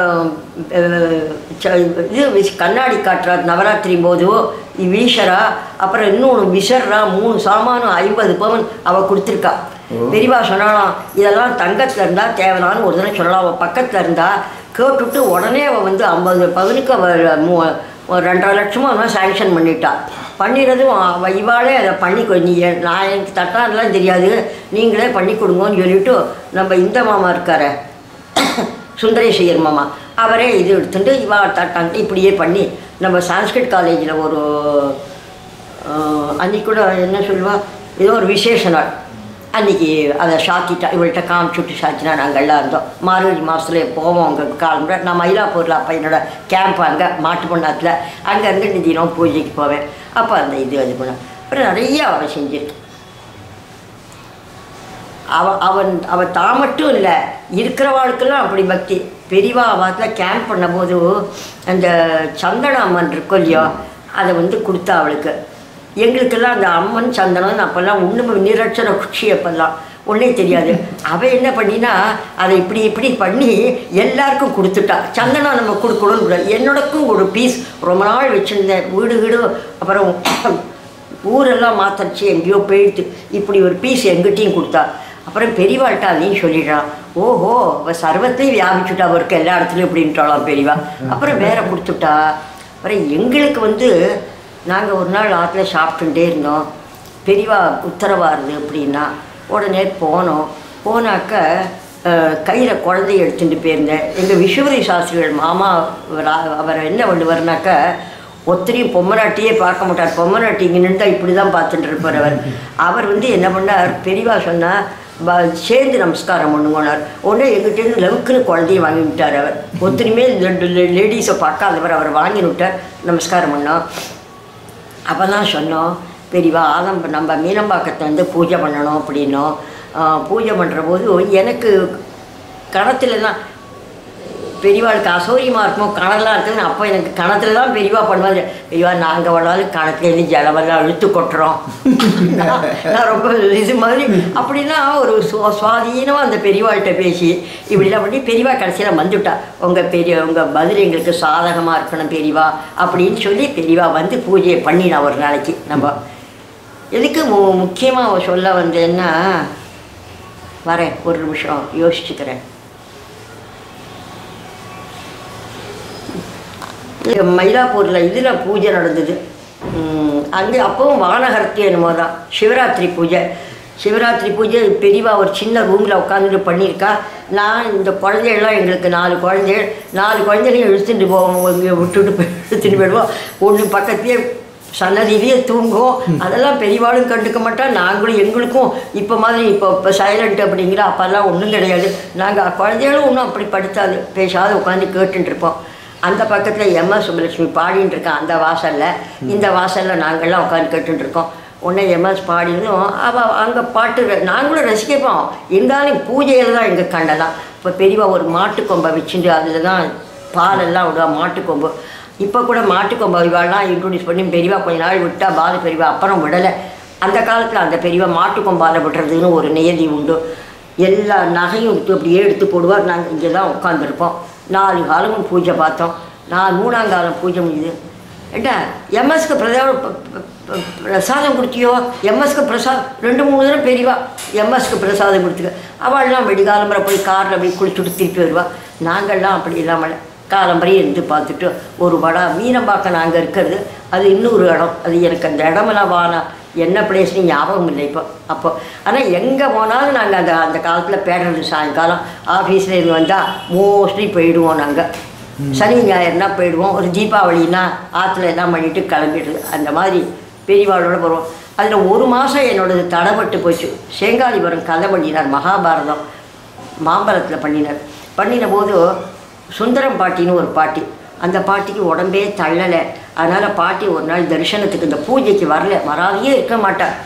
இது விஷ்- கண்ணாடி காட்டுறார் நவராத்திரி போது வீஷரா அப்புறம் இன்னொன்று விசர்ரா மூணு சாமானும் ஐம்பது பவன் அவள் கொடுத்துருக்கா பெரியவா சொன்னாலாம் இதெல்லாம் தங்கத்தில் இருந்தால் தேவலான்னு ஒரு தினம் சொல்லலாம் அவள் பக்கத்தில் இருந்தா கேட்டுட்டு உடனே அவள் வந்து ஐம்பது பவனுக்கு அவள் மூ ஒரு ரெண்டரை லட்சமும் அவன் சாங்ஷன் பண்ணிட்டா பண்ணிடுறதும் அவ இவாளே அதை பண்ணி கொ- நீ எ- நான் எனக்கு தட்டான்லாம் தெரியாது நீங்களே பண்ணி கொடுங்கன்னு சொல்லிட்டு நம்ம இந்த மாமா இருக்காரு சுந்தரேஸ்வரர் மாமா அவரே இது எடுத்துட்டு இவா தட்டாங்க இப்படியே பண்ணி நம்ம சான்ஸ்கிரிட் காலேஜில் ஒரு ஆஹ், அன்னைக்கு கூட என்ன சொல்லுவா ஏதோ ஒரு விசேஷ நாள் அன்னைக்கு அதை சாத்திட்டா இவள்கிட்ட காமிச்சுட்டு சாத்தினா நாங்கள் எல்லாம் இருந்தோம் மார்கழி மாதத்துல போவோம் அங்கே காலம்புற நான் மயிலாப்பூரில் அப்போ என்னோட கேம்ப் அங்கே மாட்டு பொண்ணாத்தில் அங்கேருந்து இன்னைக்கு தினம் பூஜைக்கு போவேன் அப்போ அந்த இது இது பண்ண அப்புறம் நிறைய அவள் செஞ்சிருக்கு அவ அவன் அவ தான் மட்டும் இல்லை இருக்கிறவாளுக்கெல்லாம் அப்படி பக்தி பெரியவா வாரத்தில் கேம்ப் பண்ணும்போது அந்த சந்தன அம்மன் இருக்கும் இல்லையோ அதை வந்து கொடுத்தா அவளுக்கு எங்களுக்கெல்லாம் அந்த அம்மன் சந்தனம் அப்போல்லாம் ஒன்றுமே நிரட்சண குச்சி அப்போல்லாம் ஒன்றே தெரியாது அவள் என்ன பண்ணினா அதை இப்படி இப்படி பண்ணி எல்லாருக்கும் கொடுத்துட்டா சந்தனம் நம்ம கொடுக்கணும்னு கூடாது. என்னோடக்கும் ஒரு பீஸ் ரொம்ப நாள் வச்சுருந்தேன் வீடு வீடு அப்புறம் ஊரெல்லாம் மாத்தடிச்சு எங்கேயோ போயிடுத்து இப்படி ஒரு பீஸ் எங்கிட்டையும் கொடுத்தா அப்புறம் பெரியவாள்கிட்ட அதையும் சொல்லிடுறான் ஓஹோ அவள் சர்வத்தையும் வியாபிச்சுட்டா அவருக்கு எல்லா இடத்துலையும் இப்படின்ட்டாளாம் பெரியவா அப்புறம் வேற கொடுத்துட்டா அப்புறம் எங்களுக்கு வந்து நாங்கள் ஒரு நாள் ஆற்றுல சாப்பிட்டுட்டே இருந்தோம் பெரியவா உத்தரவாருது அப்படின்னா உடனே போனோம் போனாக்க கையில் குழந்தைய எடுத்துட்டு போயிருந்தேன் எங்கள் விஸ்வரி சாஸ்திரிகள் மாமா அவர் அவர் என்ன பண்ணுவார்னாக்க ஒத்தரையும் பொம்மநாட்டியே பார்க்க மாட்டார் பொம்மநாட்டி இங்கே நின்று இப்படி தான் பார்த்துட்டு இருப்பார் அவர் அவர் வந்து என்ன பண்ணார் பெரியவா சொன்னால் ப- சேர்ந்து நமஸ்காரம் பண்ணுங்கன்னார் உடனே எங்கிட்டேருந்து லவுக்குன்னு குழந்தைய வாங்கி விட்டார் அவர் ஒத்தனையுமே ரெண்டு லேடிஸை பார்க்காதவர் அவர் வாங்கி விட்டார் நமஸ்காரம் பண்ணோம் அப்போ தான் சொன்னோம் பெரியவா ஆதம் நம்ம மீனம்பாக்கத்தை வந்து பூஜை பண்ணணும் அப்படின்னோம் ஆஹ் பூஜை பண்ணுற போது எனக்கு கணத்தில் தான் பெரியவாளுக்கு அசௌரியமாக இருக்கும் கணலாம் இருக்குது அப்போ எனக்கு கணத்தில் தான் பெரியவா பண்ணுவாங்க பெரியவா நாங்கள் வேணாலும் கணத்துலேருந்து ஜலமெல்லாம் இழுத்து கொட்டுறோம் நான் நான் ரொம்ப இது மாதிரி அப்படின்னா ஒரு சுவா சுவாதீனமாக அந்த பெரியவாள்கிட்ட பேசி இப்படிலாம் பண்ணி பெரியவா கடைசியில் வந்துட்டா உங்கள் பெரிய உங்கள் பதில் எங்களுக்கு சாதகமாக இருக்கணும் பெரியவா அப்படின்னு சொல்லி பெரியவா வந்து பூஜையை பண்ணினா ஒரு நாளைக்கு நம்ம எதுக்கு மு முக்கியமாக சொல்ல வந்தேன்னா வரேன் ஒரு நிமிஷம் யோசிச்சுக்கிறேன் இது மயிலாப்பூரில் இதில் பூஜை நடந்தது உம், அங்கே அப்பவும் வானகரத்தி என்னமோ தான் சிவராத்திரி பூஜை சிவராத்திரி பூஜை பெரியவா ஒரு சின்ன ரூமில் உட்காந்துட்டு பண்ணியிருக்கா நான் இந்த குழந்தைகள்லாம் எங்களுக்கு நாலு குழந்தைகள் நாலு குழந்தைகளையும் இழுத்துட்டு போவோம் இங்கே விட்டுட்டு போய் இழுத்துட்டு போயிடுவோம் ஒன்று பக்கத்துலேயே சன்னதியிலேயே தூங்கும் அதெல்லாம் பெரியவாளும் கண்டுக்க மாட்டா நாங்களும் எங்களுக்கும் இப்போ மாதிரி இப்போ இப்போ சைலண்ட் அப்படிங்கிற அப்போல்லாம் ஒன்றும் கிடையாது நாங்கள் குழந்தைகளும் ஒன்றும் அப்படி படுத்தாது பேசாத உட்காந்து கேட்டுட்டு இருப்போம் அந்த பக்கத்தில் எம்எஸ் சுப்பலட்சுமி பாடின்னு இருக்கான் அந்த வாசலில் இந்த வாசலில் நாங்கள்லாம் உட்காந்து கேட்டுட்டு இருக்கோம் உடனே எம்எஸ் பாடினதும் அவள் அங்கே பாட்டு ர- நாங்களும் ரசிக்கப்போம் இருந்தாலும் பூஜையில் தான் எங்கள் கண்டலாம் இப்போ பெரியவா ஒரு மாட்டுக்கொம்பை வச்சுட்டு அதில் தான் பாலெல்லாம் விடுவா மாட்டுக்கொம்பு இப்போ கூட மாட்டுக்கொம்பை இவாள்லாம் இன்ட்ரடியூஸ் பண்ணி பெரியவா கொஞ்ச நாள் விட்டா பால பெரியவா அப்புறம் விடலை அந்த காலத்தில் அந்த பெரியவா மாட்டுக்கொம்பால் விடுறதுன்னு ஒரு நியதி உண்டு எல்லா நகையும் எடுத்து அப்படியே எடுத்து போடுவார் நாங்கள் இங்கே தான் உட்காந்துருப்போம் நாலு காலமும் பூஜை பார்த்தோம் நான் மூணாம் காலம் பூஜை முடியுது ஏண்டா எம்எஸ்க்கு பிரசாதம் ப- ப- ப- பிரசாதம் கொடுத்தியோ எம்எஸ்க்கு பிரசாதம் ரெண்டு மூணு தடவை பெரியவா எம்எஸ்க்கு பிரசாதம் கொடுத்துக்க அவள்லாம் வெடிகாலம்பரை போய் காரில் போய் குளிச்சுட்டு திருப்பி வருவா நாங்கள்லாம் அப்படி இல்லாமல் காலம்பரையும் இருந்து பார்த்துட்டு ஒரு வடா மீனம்பாக்கம் நாங்கள் இருக்கிறது அது இன்னொரு இடம் அது எனக்கு அந்த இடமெல்லாம் வானா என்ன பிளேஸ்னு ஞாபகம் இல்லை இப்போ அப்போ ஆனால் எங்கே போனாலும் நாங்கள் அந்த அந்த காலத்தில் பேடுறது சாயங்காலம் ஆஃபீஸில் இருந்து வந்தால் மோஸ்ட்லி போயிடுவோம் நாங்கள் சனி ஞாயிறுனா போயிடுவோம் ஒரு தீபாவளினா ஆற்றுல எல்லாம் பண்ணிட்டு கிளம்பிடுறது அந்த மாதிரி பெரியவாளோட போகிறோம் அதில் ஒரு மாதம் என்னோடது தடைப்பட்டு போச்சு சேங்காலிபுரம் கதை பண்ணினார் மகாபாரதம் மாம்பழத்தில் பண்ணினார் பண்ணின போது சுந்தரம் பாட்டின்னு ஒரு பாட்டி அந்த பாட்டிக்கு உடம்பே தள்ளலை அதனால் பாட்டி ஒரு நாள் தரிசனத்துக்கு இந்த பூஜைக்கு வரல வராதையே இருக்க மாட்டார்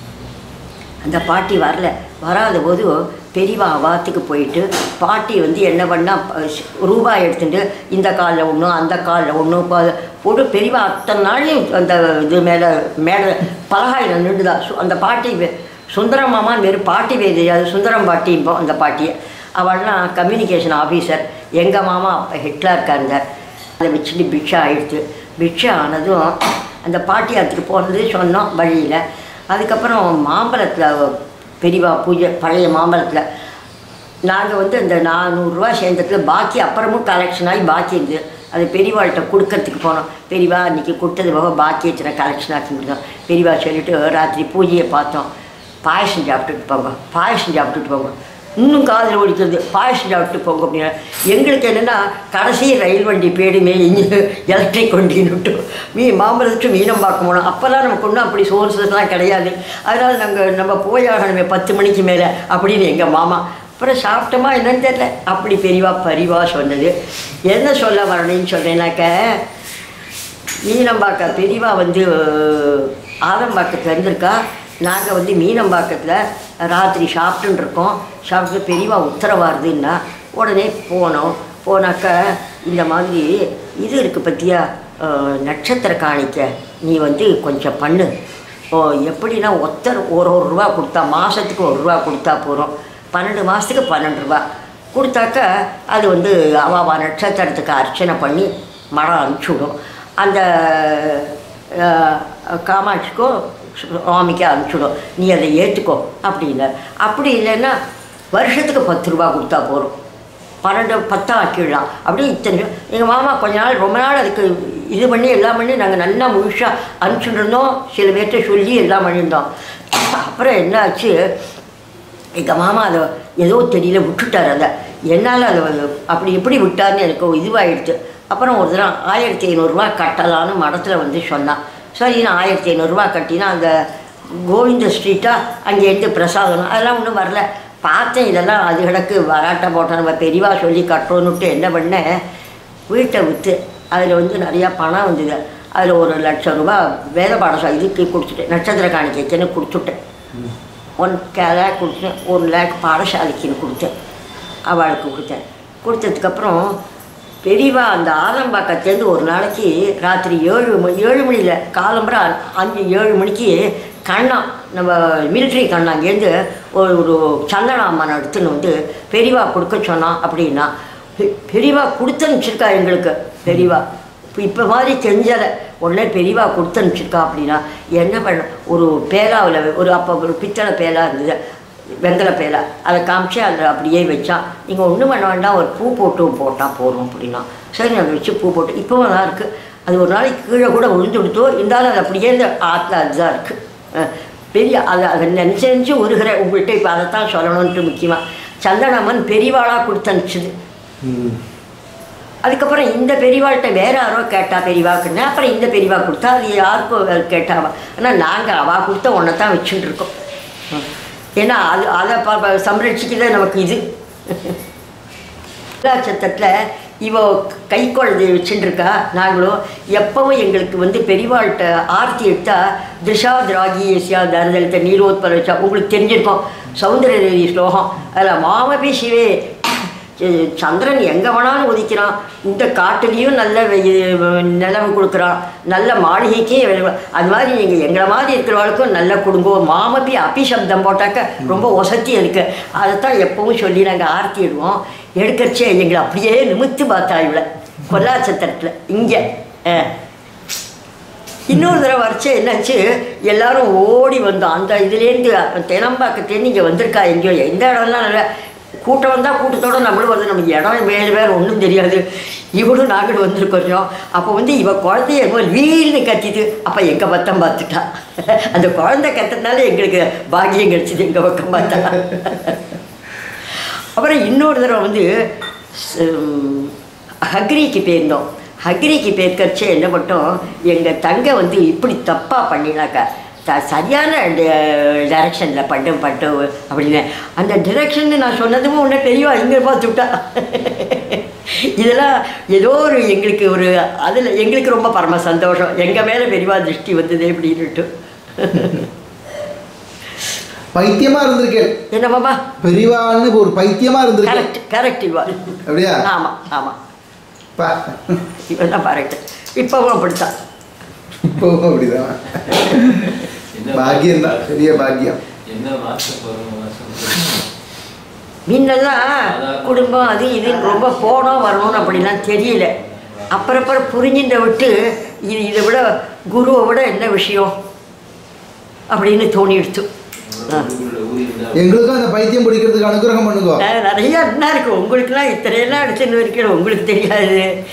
அந்த பாட்டி வரல வராத போது பெரியவா வாத்துக்கு போயிட்டு பாட்டி வந்து என்ன பண்ணா ப- ரூபாய் எடுத்துட்டு இந்த காலில் ஒன்று அந்த காலில் ஒன்று போட்டு பெரியவா அத்தனை நாளையும் அந்த இது மேலே மேலே பலகாயில் நின்றுதா சு- அந்த பாட்டி வே- சுந்தரம் மாமான்னு வெறும் பாட்டி வே தெரியாது சுந்தரம் பாட்டி இப்போ அந்த பாட்டியை அவள்லாம் கம்யூனிகேஷன் ஆஃபீஸர் எங்கள் மாமா அப்போ ஹிட்லர் இருந்தார் அதை வச்சுட்டு பிக்ஷா ஆயிடுச்சு பிக்ஷா ஆனதும் அந்த பாட்டி எடுத்துகிட்டு போனது சொன்னோம் வழியில் அதுக்கப்புறம் மாம்பழத்தில் பெரியவா பூஜை பழைய மாம்பழத்தில் நாங்கள் வந்து இந்த நானூறுரூவா சேர்ந்ததுல பாக்கி அப்புறமும் கலெக்ஷன் ஆகி பாக்கி இருந்தது அது பெரியவாள்கிட்ட கொடுக்கறதுக்கு போனோம் பெரியவா அன்றைக்கி கொடுத்தது போக பாக்கி வச்சுன கலெக்ஷன் ஆக்கி கொடுத்தோம் பெரியவா சொல்லிட்டு ராத்திரி பூஜையை பார்த்தோம் பாயசம் சாப்பிட்டுட்டு போங்க பாயசம் சாப்பிட்டுட்டு போங்க இன்னும் காதில் ஒழிக்கிறது பாயசம் சாப்பிட்டு போங்க அப்படின்னா எங்களுக்கு என்னென்னா கடைசி ரயில் வண்டி பேடுமே இங்கே எலக்ட்ரிக் வண்டின்னு மீ மாம்பழத்துக்கு மீனம் பார்க்க போனோம் அப்போல்லாம் நமக்கு ஒன்றும் அப்படி சோர்ஸஸ்லாம் கிடையாது அதனால் நாங்கள் நம்ம போயாகணுமே பத்து மணிக்கு மேலே அப்படின்னு எங்கள் மாமா அப்புறம் சாப்பிட்டோமா என்னன்னு தெரியல அப்படி பெரியவா பரிவா சொன்னது என்ன சொல்ல வரணும்னு சொன்னேன்னாக்க மீனம்பாக்க பெரியவா வந்து ஆதம்பாக்கத்தில் இருந்திருக்கா நாங்கள் வந்து மீனம்பாக்கத்தில் ராத்திரி சாப்பிட்டுன்னு இருக்கோம் சாப்பிட்டு பெரியவா உத்தரவாருதுன்னா உடனே போனோம் போனாக்க இந்த மாதிரி இது இருக்குது பற்றியா நட்சத்திர காணிக்க நீ வந்து கொஞ்சம் பண்ணு ஓ எப்படின்னா ஒத்தர் ஒரு ஒரு ரூபா கொடுத்தா மாதத்துக்கு ஒரு ரூபா கொடுத்தா போகிறோம் பன்னெண்டு மாதத்துக்கு பன்னெண்டு ரூபா கொடுத்தாக்க அது வந்து அவாவா நட்சத்திரத்துக்கு அர்ச்சனை பண்ணி மரம் அனுப்பிச்சுடும் அந்த அஹ், காமாட்சிக்கோ சுவாமிக்கோ அனுப்பிச்சுடும் நீ அதை ஏற்றுக்கோ அப்படின்னு அப்படி இல்லைன்னா வருஷத்துக்கு பத்து ரூபா கொடுத்தா போதும் பன்னெண்டு பத்தா ஆக்கிடலாம் அப்படி இத்தனை எங்கள் மாமா கொஞ்ச நாள் ரொம்ப நாள் அதுக்கு இது பண்ணி எல்லாம் பண்ணி நாங்கள் நல்லா முழுசாக அனுப்பிச்சுட்டு இருந்தோம் சில பேர்கிட்ட சொல்லி எல்லாம் பண்ணியிருந்தோம் அப்புறம் என்ன ஆச்சு எங்கள் மாமா அதை ஏதோ தெரியல விட்டுட்டார் அதை என்னால் அதை வந்து அப்படி எப்படி விட்டார்னு எனக்கு ஒரு இதுவாகிடுச்சு அப்புறம் ஒரு தடவை ஆயிரத்தி ஐநூறுரூவா கட்டலான்னு மடத்தில் வந்து சொன்னான் சரி நான் ஆயிரத்தி ஐநூறுரூவா கட்டினா அந்த கோவிந்த ஸ்ட்ரீட்டா அங்கேருந்து பிரசாதம் அதெல்லாம் ஒன்றும் வரல பார்த்தேன் இதெல்லாம் அது கிடக்கு வராட்ட போட்டோம் நம்ம பெரியவா சொல்லி கட்டுறோன்னுட்டு என்ன பண்ணேன் வீட்டை விற்று அதில் வந்து நிறையா பணம் வந்தது அதில் ஒரு லட்சம் ரூபா வேத பாடசா இதுக்கு கொடுத்துட்டேன் நட்சத்திர காணிக்கைக்குன்னு கொடுத்துட்டேன் ஒன் லேக் கொடுத்தேன் ஒரு லேக் பாடசாலைக்குன்னு கொடுத்தேன் அவளுக்கு கொடுத்தேன் கொடுத்ததுக்கப்புறம் பெரியவா அந்த ஆலம்பாக்கத்துலேருந்து ஒரு நாளைக்கு ராத்திரி ஏழு மணி ஏழு மணியில் காலம்புற அஞ்சு ஏழு மணிக்கு கண்ணா நம்ம மிலிட்ரி கண்ணாங்கேருந்து ஒரு ஒரு சந்தனாமன் எடுத்துன்னு வந்து பெரியவா கொடுக்க சொன்னான் அப்படின்னா பெ- பெரியவா கொடுத்து அனுப்பிச்சிருக்கா எங்களுக்கு பெரியவா இப்போ இப்போ மாதிரி செஞ்சலை உடனே பெரியவா கொடுத்து அனுப்பிச்சிருக்கா அப்படின்னா என்ன பண்ண ஒரு பேலாவில் ஒரு அப்போ ஒரு பித்தளை பேலா இருந்தது வெங்கல பேலா அதை காமிச்சு அதில் அப்படியே வச்சான் நீங்கள் ஒன்றும் பண்ண வேண்டாம் ஒரு பூ போட்டு போட்டால் போதும் அப்படின்னா சரி அதை வச்சு பூ போட்டு இப்போவும் தான் இருக்குது அது ஒரு நாளைக்கு கீழே கூட விழுந்து கொடுத்தோ இருந்தாலும் அது அப்படியே இந்த ஆற்றுல அதுதான் இருக்குது பெரிய அதை அதை நினச்சி நினச்சி உருகிற உங்கள்கிட்ட இப்போ அதைத்தான் சொல்லணுன்ட்டு முக்கியமாக சந்தனம்மன் பெரியவாளாக கொடுத்து அனுப்பிச்சுது ம். அதுக்கப்புறம் இந்த பெரியவாள்கிட்ட வேற யாரோ கேட்டா பெரியவாக்குன்னா அப்புறம் இந்த பெரியவா கொடுத்தா அது யாருக்கும் கேட்டாவா ஆனால் நாங்கள் அவா கொடுத்த ஒன்றை தான் வச்சுட்டு இருக்கோம் ம். ஏன்னா அது அதை ப- ப- சம்ரட்சிக்கிறது நமக்கு இது சத்தத்தில் இவ கை குழந்தைய வச்சுட்டு இருக்கா நாங்களும் எப்பவும் எங்களுக்கு வந்து பெரியவாள்கிட்ட ஆர்த்தி எடுத்தா திரிஷா திராகி ஏசியா தரதலித்த நீரோத்பல வச்சா உங்களுக்கு தெரிஞ்சிருக்கும் சௌந்தரதேவி ஸ்லோகம் அதில் மாமபி சிவே ச- சந்திரன் எங்கே வேணாலும் உதிக்கிறான் இந்த காட்டுலேயும் நல்ல வெயி- நிலவு கொடுக்குறான் நல்ல மாளிகைக்கே வெ- அது மாதிரி நீங்கள் எங்களை மாதிரி இருக்கிறவங்களுக்கும் நல்ல குடும்பம் மாமபி அபிசப்தம் போட்டாக்க ரொம்ப ஒசத்தி இருக்கு அதைத்தான் எப்பவும் சொல்லி நாங்கள் ஆர்த்திடுவோம் எடுக்கச்சே எங்களை அப்படியே நிமித்து பார்த்தா இவளை கொல்லாச்சத்திரத்தில் இங்கே இன்னொரு தடவை வரைச்சே என்னாச்சு எல்லாரும் ஓடி வந்தோம் அந்த இதுலேருந்து தெனம்பாக்கத்துலேருந்து இங்கே வந்திருக்கா எங்கேயோ எந்த இடம்லாம் நல்ல கூட்டம் வந்தால் கூட்டத்தோட நம்மளும் வந்து நமக்கு இடம் வேறு வேறு ஒன்றும் தெரியாது இவளும் நாங்களும் வந்திருக்கோம் அப்போ வந்து இவ குழந்தைய என்னமோ வீல்னு கத்திட்டு அப்போ எங்கள் பக்கம் பார்த்துட்டா அந்த குழந்தை கத்துறதுனால எங்களுக்கு பாக்கியம் கிடைச்சிது எங்கள் பக்கம் பார்த்தா அப்புறம் இன்னொரு தடவை வந்து ஸ்- ஹக்ரிக்கு போயிருந்தோம் ஹக்ரிக்கு போயிருக்கச்சே என்ன பண்ணோம் எங்கள் தங்கை வந்து இப்படி தப்பாக பண்ணினாக்கா த சரியான டைரக்ஷனில் பண்ணு பட்டு அப்படின்னு அந்த டிரெக்ஷன் நான் சொன்னதும் உடனே பெரியவா இங்கே பார்த்துட்டா இதெல்லாம் ஏதோ ஒரு எங்களுக்கு ஒரு அதில் எங்களுக்கு ரொம்ப பரம சந்தோஷம் எங்கள் மேலே பெரியவா திருஷ்டி வந்தது அப்படின்னுட்டு பைத்தியமா இருந்திருக்கேன் என்னம்மாப்பா பெரியவான்னு ஒரு பைத்தியமா இருந்திருக்கேன் கரெக்ட் கரெக்ட் இவா அப்படியா ஆமாம் ஆமாம் பா இவெல்லாம் கரெக்ட் இப்போவும் அப்படித்தான் இப்பவும் அப்படிதான் பாக்கியம் தான் பெரிய பாக்கியம் என்ன மாசம் போறோம் மாசம் முன்னெல்லாம் குடும்பம் அது இதுன்னு ரொம்ப போனோம் வரணும்னு அப்படிலாம் தெரியல அப்புறம் அப்புறம் புரிஞ்சின்ற விட்டு இது இதை விட குருவை விட என்ன விஷயம் அப்படின்னு தோணிடுச்சு ஆ. எங்களுக்கும் அந்த பைத்தியம் பிடிக்கிறதுக்கு அனுகிரகம் பண்ணுங்க அஹ் நிறைய என்ன இருக்கு உங்களுக்குலாம் இத்தனையெல்லாம் அடிச்சுன்னு இருக்கிற உங்களுக்கு தெரியாது